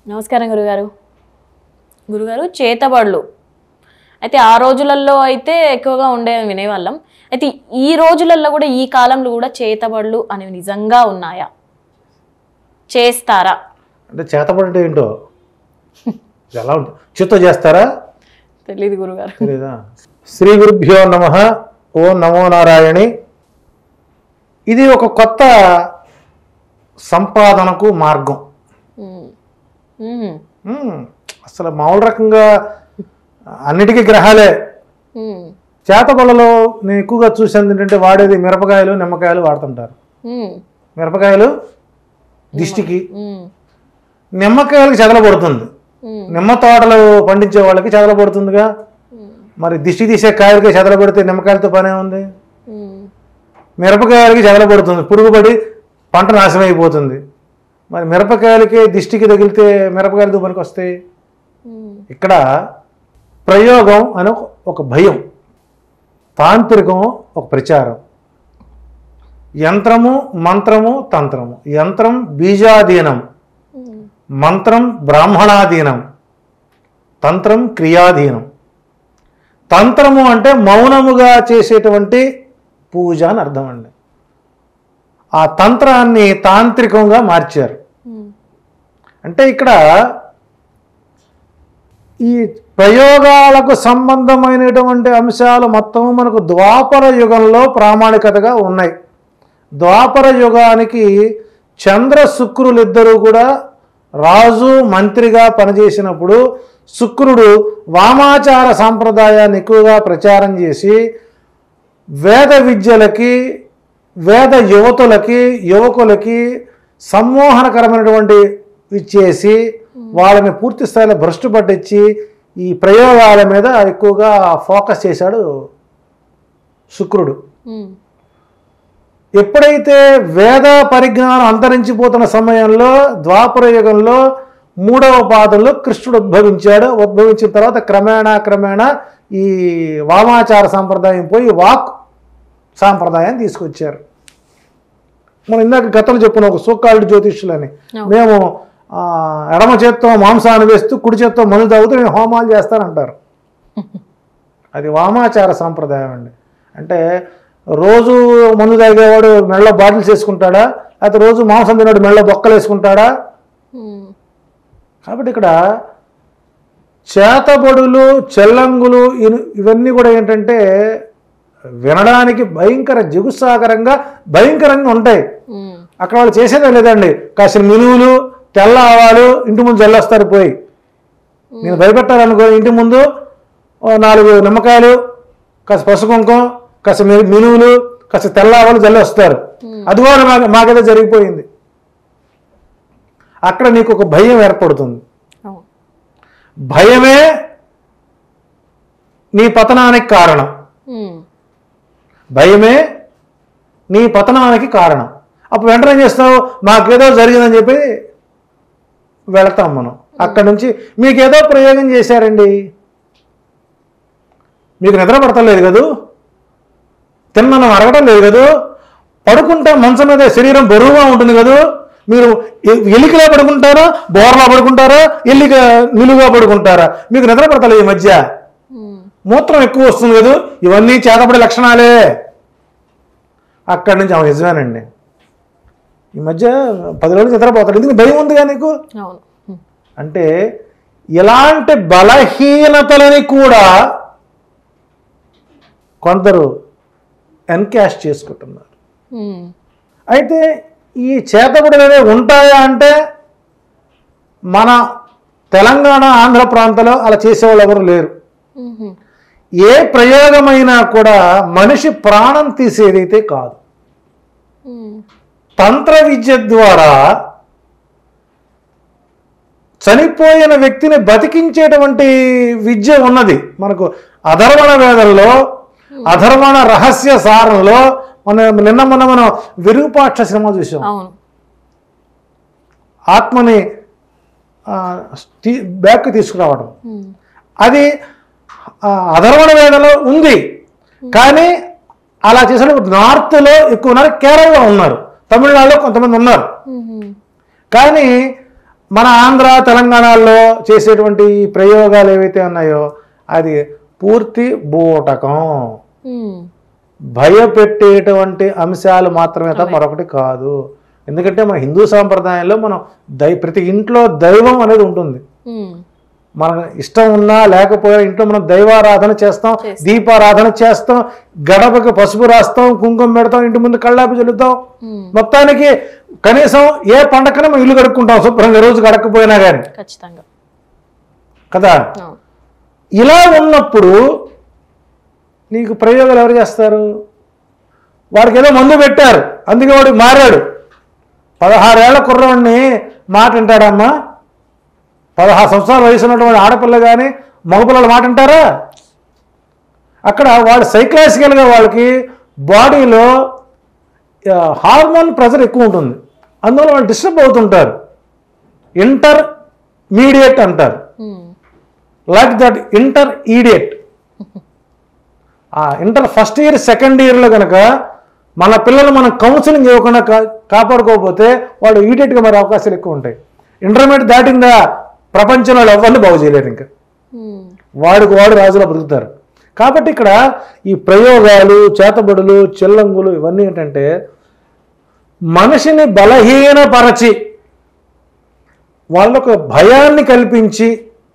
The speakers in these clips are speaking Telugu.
నమస్కారం గురుగారు గురుగారు చేతబడులు అయితే ఆ రోజులలో అయితే ఎక్కువగా ఉండే వినేవాళ్ళం అయితే ఈ రోజులలో కూడా ఈ కాలంలో కూడా చేతబడులు అనేవి నిజంగా ఉన్నాయా చేస్తారా అంటే చేతబడి అంటే ఏంటో ఇది ఎలా ఉంటుంది చేత్తో చేస్తారా తెలియదు గురుగారు తెలీదా శ్రీ గురుభ్యో నమ ఓం నమో నారాయణి ఇది ఒక కొత్త సంపాదనకు మార్గం ఉమ్. ఉమ్. మ్మ్. అసలు మామూలు రకంగా అన్నిటికీ గ్రహాలే ఉమ్. చేతబళ్ళలో నేను ఎక్కువగా చూసింది ఏంటంటే వాడేది మిరపకాయలు నిమ్మకాయలు వాడుతుంటారు ఉమ్. మిరపకాయలు దిష్టికి ఉమ్. నిమ్మకాయలకి చెదలబడుతుంది ఉమ్. నిమ్మ తోటలు పండించే వాళ్ళకి చెదలబడుతుందిగా ఉమ్. మరి దిష్టి తీసే కాయలకి చెదలబడితే నిమ్మకాయలతో పనే ఉంది ఉమ్. మిరపకాయలకి చెదలబడుతుంది పురుగు పడి పంట నాశనం అయిపోతుంది మరి మిరపకాయలకి దిష్టికి తగిలితే మిరపకాయలతో పనికి వస్తాయి ఉమ్. ఇక్కడ ప్రయోగం అని ఒక- ఒక భయం తాంత్రికం ఒక ప్రచారం యంత్రము మంత్రము తంత్రము యంత్రం బీజాధీనం ఉమ్. మంత్రం బ్రాహ్మణాధీనం తంత్రం క్రియాధీనం తంత్రము అంటే మౌనముగా చేసేటువంటి పూజ అని అర్థం అండి ఆ తంత్రాన్ని తాంత్రికంగా మార్చారు ఉమ్. అంటే ఇక్కడ ఈ ప్రయోగాలకు సంబంధమైనటువంటి అంశాలు మొత్తం మనకు ద్వాపర యుగంలో ప్రామాణికతగా ఉన్నాయి ద్వాపర యుగానికి చంద్ర శుక్రులిద్దరూ కూడా రాజు మంత్రిగా పనిచేసినప్పుడు శుక్రుడు వామాచార సాంప్రదాయాన్ని ఎక్కువగా ప్రచారం చేసి వేద విద్యలకి వేద యువతులకి యువకులకి సమ్మోహనకరమైనటువంటి ఇచ్చేసి వాళ్ళని పూర్తి స్థాయిలో భ్రష్టు పట్టించి ఈ ప్రయోగాల మీద ఎక్కువగా ఫోకస్ చేశాడు శుక్రుడు ఉమ్. ఎప్పుడైతే వేద పరిజ్ఞానం అంతరించిపోతున్న సమయంలో ద్వాపర యుగంలో మూడవ పాదంలో కృష్ణుడు ఉద్భవించాడు ఉద్భవించిన తర్వాత క్రమేణా క్రమేణా ఈ వామాచార సాంప్రదాయం పోయి వాక్ సాంప్రదాయాన్ని తీసుకొచ్చారు మనం ఇందాక గతంలో చెప్పిన ఒక సోకాల్డ్ జ్యోతిష్యులని అవును. మేము ఆ, ఎడమ చేత్తో మాంసాన్ని వేస్తూ కుడి చేత్తో మందు తాగుతూ నేను హోమాలు చేస్తానంటారు అది వామాచార సాంప్రదాయం అండి అంటే రోజు మందు తాగేవాడు మెళ్ళ బాటిల్స్ వేసుకుంటాడా లేకపోతే రోజు మాంసం తినేవాడు మెళ్ళ బొక్కలు వేసుకుంటాడా ఉమ్. కాబట్టి ఇక్కడ చేతబడులు చెల్లంగులు ఇను- ఇవన్నీ కూడా ఏంటంటే వినడానికి భయంకర జిగుసాకరంగా భయంకరంగా ఉంటాయి ఉమ్. అక్కడ వాళ్ళు చేసేదే లేదండి కాసిన మినువులు తెల్ల ఆవాలు ఇంటి ముందు చల్లేస్తారు పోయి నేను భయపెట్టాలనుకో ఇంటి ముందు ఓ నాలుగు నిమ్మకాయలు కాస్త పసుపు కుంకం కాస్త మి- మినువులు కాస్త తెల్ల ఆవాలు చల్లేస్తారు అది కూడా మా మాకేదో జరిగిపోయింది అక్కడ నీకు ఒక భయం ఏర్పడుతుంది అవును. భయమే నీ పతనానికి కారణం ఉమ్. భయమే నీ పతనానికి కారణం అప్పుడు వెంటనే ఏం చేస్తావు మాకేదో జరిగిందని చెప్పి వెళతాం మనం అక్కడి నుంచి మీకేదో ప్రయోగం చేశారండి మీకు నిద్ర పడతలేదు కదూ తిన్ననం అరగటం లేదు కదూ పడుకుంటే మంచం మీద శరీరం బరువుగా ఉంటుంది కదూ మీరు ఎ- ఎలికలా పడుకుంటారా బోర్లా పడుకుంటారా ఎల్లిక నిలువుగా పడుకుంటారా మీకు నిద్ర పడతలేదు ఈ మధ్య ఉమ్. మూత్రం ఎక్కువ వస్తుంది కదా ఇవన్నీ చేతపడే లక్షణాలే అక్కడి నుంచి ఆమె నిజమేనండి ఈ మధ్య పది రోజులు నిద్రపోతాడు ఎందుకు భయం ఉందిగా నీకు అవును ఉమ్. అంటే ఇలాంటి బలహీనతలని కూడా కొందరు ఎన్కాష్ చేసుకుంటున్నారు ఉమ్. అయితే ఈ చేతబడులు అనేవి ఉంటాయా అంటే మన తెలంగాణ ఆంధ్ర ప్రాంతంలో అలా చేసేవాళ్ళు ఎవరు లేరు ఉమ్. ఏ ప్రయోగమైనా కూడా మనిషి ప్రాణం తీసేదైతే కాదు ఉమ్. తంత్ర విద్య ద్వారా చనిపోయిన వ్యక్తిని బతికించేటువంటి విద్య ఉన్నది మనకు అధర్వణ వేదంలో అధర్వణ రహస్య సారంలో మన నిన్న మొన్న మనం విరూపాక్ష సినిమా చూసాం అవును ఆత్మని ఆ, తీ- బ్యాక్ తీసుకురావడం ఉమ్. అది ఆ, అధర్వణ వేదలో ఉంది కానీ అలా చేసిన నార్త్లో ఎక్కువ ఉన్నారు కేరళలో ఉన్నారు తమిళనాడులో కొంతమంది ఉన్నారు ఉమ్. కానీ మన ఆంధ్ర తెలంగాణలో చేసేటువంటి ఈ ప్రయోగాలు ఏవైతే ఉన్నాయో అది పూర్తి బూటకం ఉమ్, భయపెట్టేటువంటి అంశాలు మాత్రమే తప్ప మరొకటి కాదు ఎందుకంటే మన హిందూ సాంప్రదాయంలో మనం దై ప్రతి ఇంట్లో దైవం అనేది ఉంటుంది ఉమ్, మనకు ఇష్టం ఉన్నా లేకపోయినా ఇంట్లో మనం దైవారాధన చేస్తాం చేస్తాం. దీపారాధన చేస్తాం గడపకి పసుపు రాస్తాం కుంకుమ పెడతాం ఇంటి ముందు కళ్ళాపి చల్లుతాం ఉమ్, మొత్తానికి కనీసం ఏ పండగకనే మనం ఇల్లు కడుక్కుంటాం శుభ్రంగా రోజు గడకపోయినా కానీ ఖచ్చితంగా కదా అవును. ఇలా ఉన్నప్పుడు నీకు ప్రయోగాలు ఎవరు చేస్తారు వాడికి ఏదో మందు పెట్టారు అందుకే వాడికి మారాడు పదహారేళ్ల కుర్రవాడిని మాట వింటాడమ్మా పదహారు సంవత్సరాల వయసు ఉన్నటువంటి ఆడపిల్ల కానీ మగపిల్లల మాట వింటారా అక్కడ వాడు సైకలాజికల్గా వాళ్ళకి బాడీలో హార్మోన్ ప్రెషర్ ఎక్కువ ఉంటుంది అందువల్ల వాళ్ళు డిస్టర్బ్ అవుతుంటారు ఇంటర్ మీడియట్ అంటారు um, like that inter idiot ఆ ఇంటర్ ఫస్ట్ ఇయర్ సెకండ్ ఇయర్లో కనుక మన పిల్లలు మనం కౌన్సిలింగ్ ఇవ్వకుండా కా- కాపాడుకోకపోతే వాడు ఈడియట్గా మరి అవకాశాలు ఎక్కువ ఉంటాయి ఇంటర్మీడియట్ దాటిందా ప్రపంచంలో వాళ్ళు ఎవరిని బాగు చేయలేరు ఇంకా ఉమ్, వాడికి వాడు రాజులా బ్రతుకుతారు కాబట్టి ఇక్కడ ఈ ప్రయోగాలు చేతబడులు చిల్లంగులు ఇవన్నీ ఏంటంటే మనిషిని బలహీనపరచి వాళ్ళకు భయాన్ని కల్పించి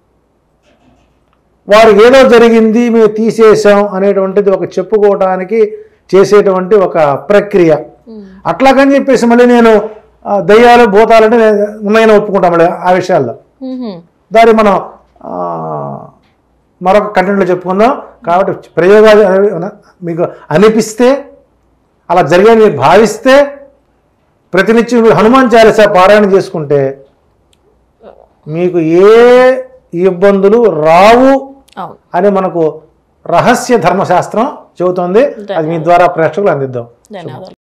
వారికి ఏదో జరిగింది మేము తీసేసాం అనేటువంటిది ఒక చెప్పుకోవడానికి చేసేటువంటి ఒక ప్రక్రియ ఉమ్, అట్లాగని చెప్పేసి మళ్ళీ నేను ఆ, దయ్యాలు భూతాలంటే నేను ఉన్నాయని ఒప్పుకుంటాం మళ్ళీ ఆ విషయాల్లో ఉమ్, దాన్ని మనం ఆ, మరొక కంటెంట్లో చెప్పుకుందాం కాబట్టి ప్రయోగాలు అనేవి ఉన్న- మీకు అనిపిస్తే అలా జరిగాయని మీరు భావిస్తే ప్రతినిత్యం మీరు హనుమాన్ చాలీసా పారాయణ చేసుకుంటే మీకు ఏ ఇబ్బందులు రావు అవును అని మనకు రహస్య ధర్మశాస్త్రం చెబుతోంది అది మీ ద్వారా ప్రేక్షకులు అందిద్దాం ధన్యవాదాలు